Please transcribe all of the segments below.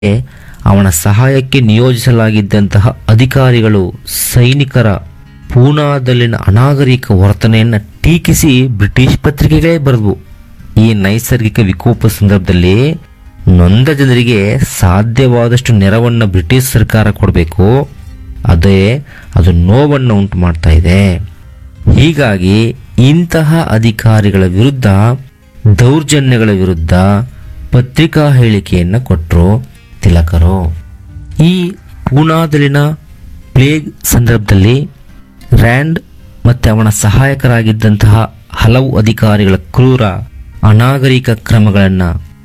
ಅವನ ಸಹಾಯಕ್ಕೆ ನಿಯೋಜಿಸಲಾಗಿದ್ದಂತಹ ಅಧಿಕಾರಿಗಳು ಸೈನಿಕರ ಪೂನಾದಲ್ಲಿನ ಅನಾಗರಿಕ ವರ್ತನೆಯನ್ನು ಟೀಕಿಸಿ ಬ್ರಿಟಿಷ್ ಪತ್ರಿಕೆಗಳೇ ಬರೆದವು ಈ ನೈಸರ್ಗಿಕ ವಿಕೋಪ ಸಂದರ್ಭದಲ್ಲಿ ನೊಂದ ಜನರಿಗೆ ಸಾಧ್ಯವಾದಷ್ಟು ನೆರವನ್ನು ಬ್ರಿಟಿಷ್ ಸರ್ಕಾರ ಕೊಡಬೇಕು ಅದೇ ಅದು ನೋವನ್ನು ಉಂಟು ಮಾಡ್ತಾ ಇದೆ ಹೀಗಾಗಿ ಇಂತಹ ಅಧಿಕಾರಿಗಳ ವಿರುದ್ಧ ದೌರ್ಜನ್ಯಗಳ ವಿರುದ್ಧ ಪತ್ರಿಕಾ ಹೇಳಿಕೆಯನ್ನು ಕೊಟ್ಟರು ತಿಲಕರು ಈ ಪೂನಾದಲ್ಲಿನ ಪ್ಲೇಗ್ ಸಂದರ್ಭದಲ್ಲಿ ರ್ಯಾಂಡ್ ಮತ್ತು ಅವನ ಸಹಾಯಕರಾಗಿದ್ದಂತಹ ಹಲವು ಅಧಿಕಾರಿಗಳ ಕ್ರೂರ ಅನಾಗರಿಕ ಕ್ರಮಗಳನ್ನು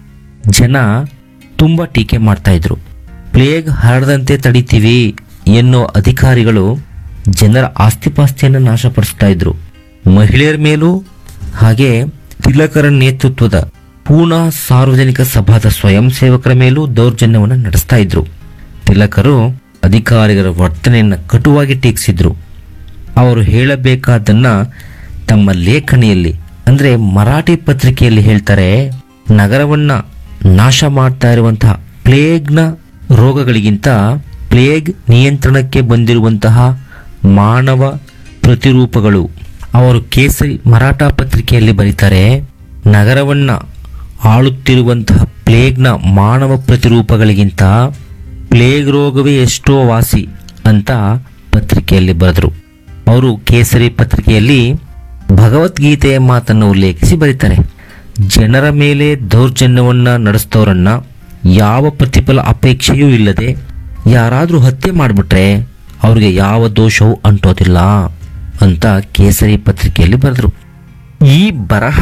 ಜನ ತುಂಬ ಟೀಕೆ ಮಾಡ್ತಾ ಇದ್ರು ಪ್ಲೇಗ್ ಹರಡದಂತೆ ತಡಿತೀವಿ ಎನ್ನುವ ಅಧಿಕಾರಿಗಳು ಜನರ ಆಸ್ತಿಪಾಸ್ತಿಯನ್ನು ನಾಶಪಡಿಸ್ತಾ ಇದ್ರು ಮಹಿಳೆಯರ ಮೇಲೂ ಹಾಗೆ ತಿಲಕರ ನೇತೃತ್ವದ ಪೂನಾ ಸಾರ್ವಜನಿಕ ಸಭಾದ ಸ್ವಯಂ ಸೇವಕರ ಮೇಲೂ ದೌರ್ಜನ್ಯವನ್ನು ನಡೆಸ್ತಾ ಇದ್ರು ತಿಲಕರು ಅಧಿಕಾರಿಗಳ ವರ್ತನೆಯನ್ನು ಕಟುವಾಗಿ ಟೀಕಿಸಿದ್ರು ಅವರು ಹೇಳಬೇಕಾದನ್ನ ತಮ್ಮ ಲೇಖನಿಯಲ್ಲಿ ಅಂದ್ರೆ ಮರಾಠಿ ಪತ್ರಿಕೆಯಲ್ಲಿ ಹೇಳ್ತಾರೆ ನಗರವನ್ನ ನಾಶ ಮಾಡ್ತಾ ಇರುವಂತಹ ಪ್ಲೇಗ್ನ ರೋಗಗಳಿಗಿಂತ ಪ್ಲೇಗ್ ನಿಯಂತ್ರಣಕ್ಕೆ ಬಂದಿರುವಂತಹ ಮಾನವ ಪ್ರತಿರೂಪಗಳು ಅವರು ಕೇಸರಿ ಮರಾಠ ಪತ್ರಿಕೆಯಲ್ಲಿ ಬರೀತಾರೆ ನಗರವನ್ನ ಆಳುತ್ತಿರುವಂತಹ ಪ್ಲೇಗ್ನ ಮಾನವ ಪ್ರತಿರೂಪಗಳಿಗಿಂತ ಪ್ಲೇಗ್ ರೋಗವೇ ಎಷ್ಟೋ ವಾಸಿ ಅಂತ ಪತ್ರಿಕೆಯಲ್ಲಿ ಬರೆದರು ಅವರು ಕೇಸರಿ ಪತ್ರಿಕೆಯಲ್ಲಿ ಭಗವದ್ಗೀತೆಯ ಮಾತನ್ನು ಉಲ್ಲೇಖಿಸಿ ಬರೀತಾರೆ ಜನರ ಮೇಲೆ ದೌರ್ಜನ್ಯವನ್ನ ನಡೆಸಿದವರನ್ನ ಯಾವ ಪ್ರತಿಫಲ ಅಪೇಕ್ಷೆಯೂ ಇಲ್ಲದೆ ಯಾರಾದರೂ ಹತ್ಯೆ ಮಾಡಿಬಿಟ್ರೆ ಅವ್ರಿಗೆ ಯಾವ ದೋಷವೂ ಅಂಟೋದಿಲ್ಲ ಅಂತ ಕೇಸರಿ ಪತ್ರಿಕೆಯಲ್ಲಿ ಬರೆದರು ಈ ಬರಹ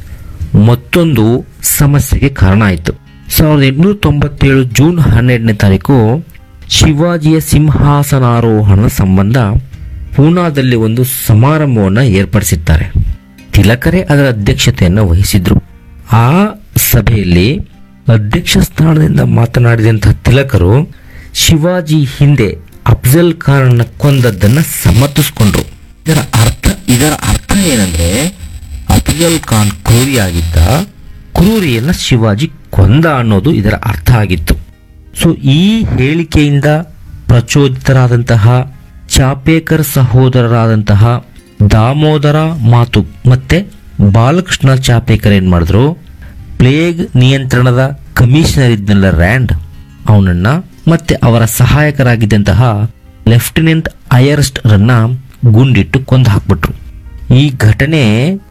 ಮತ್ತೊಂದು ಸಮಸ್ಯೆಗೆ ಕಾರಣ ಆಯಿತು ಸಾವಿರದ ಎಂಟುನೂರ ತೊಂಬತ್ತೇಳು ಜೂನ್ ಹನ್ನೆರಡನೇ ತಾರೀಕು ಶಿವಾಜಿಯ ಸಿಂಹಾಸನಾರೋಹಣದ ಸಂಬಂಧ ಪೂನಾದಲ್ಲಿ ಒಂದು ಸಮಾರಂಭವನ್ನು ಏರ್ಪಡಿಸಿದ್ದಾರೆ ತಿಲಕರೇ ಅದರ ಅಧ್ಯಕ್ಷತೆಯನ್ನು ವಹಿಸಿದ್ರು ಆ ಸಭೆಯಲ್ಲಿ ಅಧ್ಯಕ್ಷ ಸ್ಥಾನದಿಂದ ಮಾತನಾಡಿದಂತಹ ತಿಲಕರು ಶಿವಾಜಿ ಹಿಂದೆ ಅಫ್ಜಲ್ ಖಾನನ್ನ ಕೊಂದದ್ದನ್ನ ಸಮರ್ಥಿಸ್ಕೊಂಡ್ರು ಇದರ ಅರ್ಥ ಇದರ ಅರ್ಥ ಏನಂದ್ರೆ ಅಫ್ಜಲ್ ಖಾನ್ ಕ್ರೂರಿಯಾಗಿದ್ದ ಕ್ರೂರಿಯನ್ನ ಶಿವಾಜಿ ಕೊಂದ ಅನ್ನೋದು ಇದರ ಅರ್ಥ ಆಗಿತ್ತು ಸೊ ಈ ಹೇಳಿಕೆಯಿಂದ ಪ್ರಚೋದಿತರಾದಂತಹ ಚಾಪೇಕರ್ ಸಹೋದರರಾದಂತಹ ದಾಮೋದರ ಮಾತು ಮತ್ತೆ ಬಾಲಕೃಷ್ಣ ಚಾಪೇಕರ್ ಏನ್ ಮಾಡಿದ್ರು ಪ್ಲೇಗ್ ನಿಯಂತ್ರಣದ ಕಮಿಷನರ್ ಇದ್ನಲ್ಲ ರ್ಯಾಂಡ್ ಅವನನ್ನ ಮತ್ತೆ ಅವರ ಸಹಾಯಕರಾಗಿದ್ದಂತಹ ಲೆಫ್ಟಿನೆಂಟ್ ಅಯರ್ಸ್ಟ್ ರನ್ನ ಗುಂಡಿಟ್ಟು ಕೊಂದು ಹಾಕ್ಬಿಟ್ರು ಈ ಘಟನೆ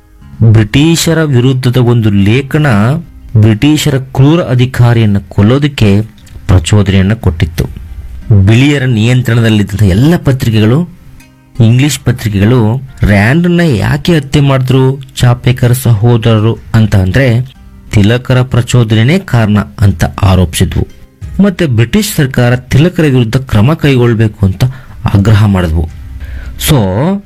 ಬ್ರಿಟಿಷರ ವಿರುದ್ಧದ ಒಂದು ಲೇಖನ ಬ್ರಿಟಿಷರ ಕ್ರೂರ ಅಧಿಕಾರಿಯನ್ನು ಕೊಲ್ಲೋದಕ್ಕೆ ಪ್ರಚೋದನೆಯನ್ನು ಕೊಟ್ಟಿತ್ತು ಬಿಳಿಯರ ನಿಯಂತ್ರಣದಲ್ಲಿದ್ದ ಎಲ್ಲ ಪತ್ರಿಕೆಗಳು ಇಂಗ್ಲಿಷ್ ಪತ್ರಿಕೆಗಳು ರ್ಯಾಂಡನ್ನ ಯಾಕೆ ಹತ್ಯೆ ಮಾಡಿದ್ರು ಚಾಪೇಕರ್ ಸಹೋದರರು ಅಂತ ಅಂದ್ರೆ ತಿಲಕರ ಪ್ರಚೋದನೆನೇ ಕಾರಣ ಅಂತ ಆರೋಪಿಸಿದ್ವು ಮತ್ತೆ ಬ್ರಿಟಿಷ್ ಸರ್ಕಾರ ತಿಲಕರ ವಿರುದ್ಧ ಕ್ರಮ ಕೈಗೊಳ್ಳಬೇಕು ಅಂತ ಆಗ್ರಹ ಮಾಡಿದ್ವು ಸೊ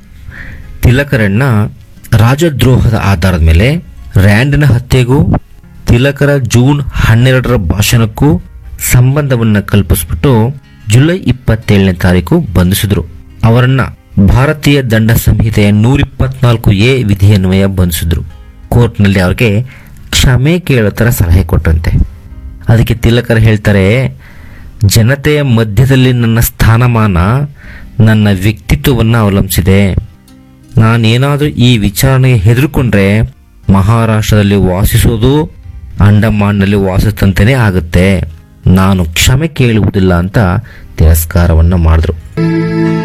ತಿಲಕರನ್ನ ರಾಜದ್ರೋಹದ ಆಧಾರದ ಮೇಲೆ ರ್ಯಾಂಡ್ನ ಹತ್ಯೆಗೂ ತಿಲಕರ ಜೂನ್ ಹನ್ನೆರಡರ ಭಾಷಣಕ್ಕೂ ಸಂಬಂಧವನ್ನ ಕಲ್ಪಿಸ್ಬಿಟ್ಟು ಜುಲೈ ಇಪ್ಪತ್ತೇಳನೇ ತಾರೀಕು ಬಂಧಿಸಿದ್ರು ಅವರನ್ನ ಭಾರತೀಯ ದಂಡ ಸಂಹಿತೆಯ ನೂರಿಪ್ಪತ್ನಾಲ್ಕು ಎ ವಿಧಿಯನ್ವಯ ಬಂಧಿಸಿದ್ರು ಕೋರ್ಟ್ನಲ್ಲಿ ಅವ್ರಿಗೆ ಕ್ಷಮೆ ಕೇಳೋ ಥರ ಸಲಹೆ ಕೊಟ್ಟಂತೆ ಅದಕ್ಕೆ ತಿಲಕರು ಹೇಳ್ತಾರೆ ಜನತೆಯ ಮಧ್ಯದಲ್ಲಿ ನನ್ನ ಸ್ಥಾನಮಾನ ನನ್ನ ವ್ಯಕ್ತಿತ್ವವನ್ನು ಅವಲಂಬಿಸಿದೆ ನಾನೇನಾದರೂ ಈ ವಿಚಾರಣೆಗೆ ಹೆದರ್ಕೊಂಡ್ರೆ ಮಹಾರಾಷ್ಟ್ರದಲ್ಲಿ ವಾಸಿಸೋದು ಅಂಡಮಾನ್ನಲ್ಲಿ ವಾಸಿಸಂತೆಯೇ ಆಗುತ್ತೆ ನಾನು ಕ್ಷಮೆ ಕೇಳುವುದಿಲ್ಲ ಅಂತ ತಿರಸ್ಕಾರವನ್ನು ಮಾಡಿದ್ರು